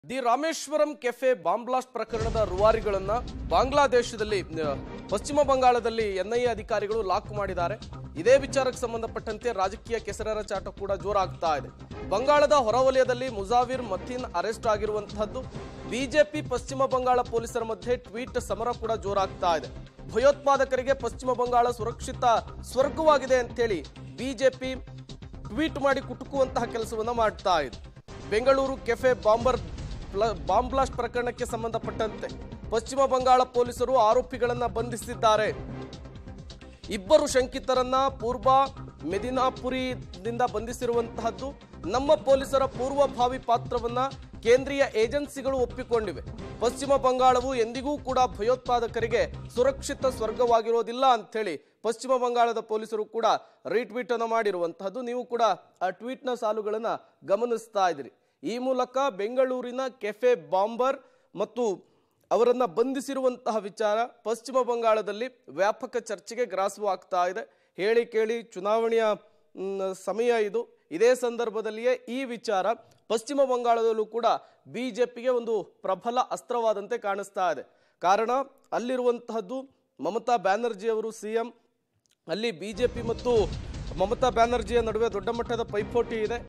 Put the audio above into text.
the Rameshwaram cafe bomb blast ಪ್ರಕರಣದ ರೂವಾರಿಗಳನ್ನ ಬಾಂಗ್ಲಾದೇಶದಲ್ಲಿ ಆ, ಪಶ್ಚಿಮ ಬಂಗಾಳದಲ್ಲಿ ಎನ್ಐಎ ಅಧಿಕಾರಿಗಳು ಲಾಕ್ ಮಾಡಿದ್ದಾರೆ ಇದೇ ವಿಚಾರಕ್ಕೆ ಸಂಬಂಧಪಟ್ಟಂತೆ ರಾಜಕೀಯ ಕೆಸರರ ಚಾಟ ಕೂಡ ಜೋರಾಗ್ತಾ ಇದೆ ಬಂಗಾಳದ ಹೊರವಲಯದಲ್ಲಿ ಮುಜಾವಿರ್ ಮತೀನ್ ಅರೆಸ್ಟ್ ಆಗಿರುವಂತಹದ್ದು ಬಿಜೆಪಿ ಪಶ್ಚಿಮ ಬಂಗಾಳ ಪೊಲೀಸರ ಮಧ್ಯೆ ಟ್ವೀಟ್ ಸಮರ ಕೂಡ ಜೋರಾಗ್ತಾ ಇದೆ ಭಯೋತ್ಪಾದಕರಿಗೆ ಪಶ್ಚಿಮ ಬಂಗಾಳ ಸುರಕ್ಷಿತ ಸ್ವರ್ಗವಾಗಿದೆ ಅಂತೇಳಿ ಬಿಜೆಪಿ ಟ್ವೀಟ್ ಮಾಡಿ ಕುಟುಕುವಂತಹ ಕೆಲಸವನ್ನ ಮಾಡ್ತಾ ಇದೆ ಬೆಂಗಳೂರು ಕೆಫೆ ಬಾಂಬರ್ ಬ್ಲ- ಬಾಂಬ್ ಬ್ಲಾಸ್ಟ್ ಪ್ರಕರಣಕ್ಕೆ ಸಂಬಂಧಪಟ್ಟಂತೆ ಪಶ್ಚಿಮ ಬಂಗಾಳ ಪೊಲೀಸರು ಆರೋಪಿಗಳನ್ನ ಬಂಧಿಸಿದ್ದಾರೆ ಇಬ್ಬರು ಶಂಕಿತರನ್ನ ಪೂರ್ವ ಮೆದಿನಾಪುರಿದಿಂದ ಬಂಧಿಸಿರುವಂತಹದ್ದು ನಮ್ಮ ಪೊಲೀಸರ ಪೂರ್ವಭಾವಿ ಪಾತ್ರವನ್ನ ಕೇಂದ್ರೀಯ ಏಜೆನ್ಸಿಗಳು ಒಪ್ಪಿಕೊಂಡಿವೆ ಪಶ್ಚಿಮ ಬಂಗಾಳವು ಎಂದಿಗೂ ಕೂಡ ಭಯೋತ್ಪಾದಕರಿಗೆ ಸುರಕ್ಷಿತ ಸ್ವರ್ಗವಾಗಿರೋದಿಲ್ಲ ಅಂಥೇಳಿ ಪಶ್ಚಿಮ ಬಂಗಾಳದ ಪೊಲೀಸರು ಕೂಡ ರೀಟ್ವೀಟ್ ಅನ್ನು ಮಾಡಿರುವಂತಹದ್ದು ನೀವು ಕೂಡ ಆ ಟ್ವೀಟ್ನ ಸಾಲುಗಳನ್ನ ಗಮನಿಸ್ತಾ ಇದ್ದೀರಿ ಈ ಮೂಲಕ ಬೆಂಗಳೂರಿನ ಕೆಫೆ ಬಾಂಬರ್ ಮತ್ತು ಅವರನ್ನ ಬಂಧಿಸಿರುವಂತಹ ವಿಚಾರ ಪಶ್ಚಿಮ ಬಂಗಾಳದಲ್ಲಿ ವ್ಯಾಪಕ ಚರ್ಚೆಗೆ ಗ್ರಾಸವಾಗ್ತಾ ಇದೆ ಹೇಳಿ ಕೇಳಿ ಚುನಾವಣೆಯ ಮ್, ಸಮಯ ಇದು ಇದೇ ಸಂದರ್ಭದಲ್ಲಿಯೇ ಈ ವಿಚಾರ ಪಶ್ಚಿಮ ಬಂಗಾಳದಲ್ಲೂ ಕೂಡ ಬಿಜೆಪಿಗೆ ಒಂದು ಪ್ರಬಲ ಅಸ್ತ್ರವಾದಂತೆ ಕಾಣಿಸ್ತಾ ಇದೆ ಕಾರಣ ಅಲ್ಲಿರುವಂತಹದ್ದು ಮಮತಾ ಬ್ಯಾನರ್ಜಿ ಅವರು ಸಿಎಂ ಅಲ್ಲಿ ಬಿಜೆಪಿ ಮತ್ತು ಮಮತಾ ಬ್ಯಾನರ್ಜಿಯ ನಡುವೆ ದೊಡ್ಡ ಮಟ್ಟದ ಪೈಪೋಟಿ ಇದೆ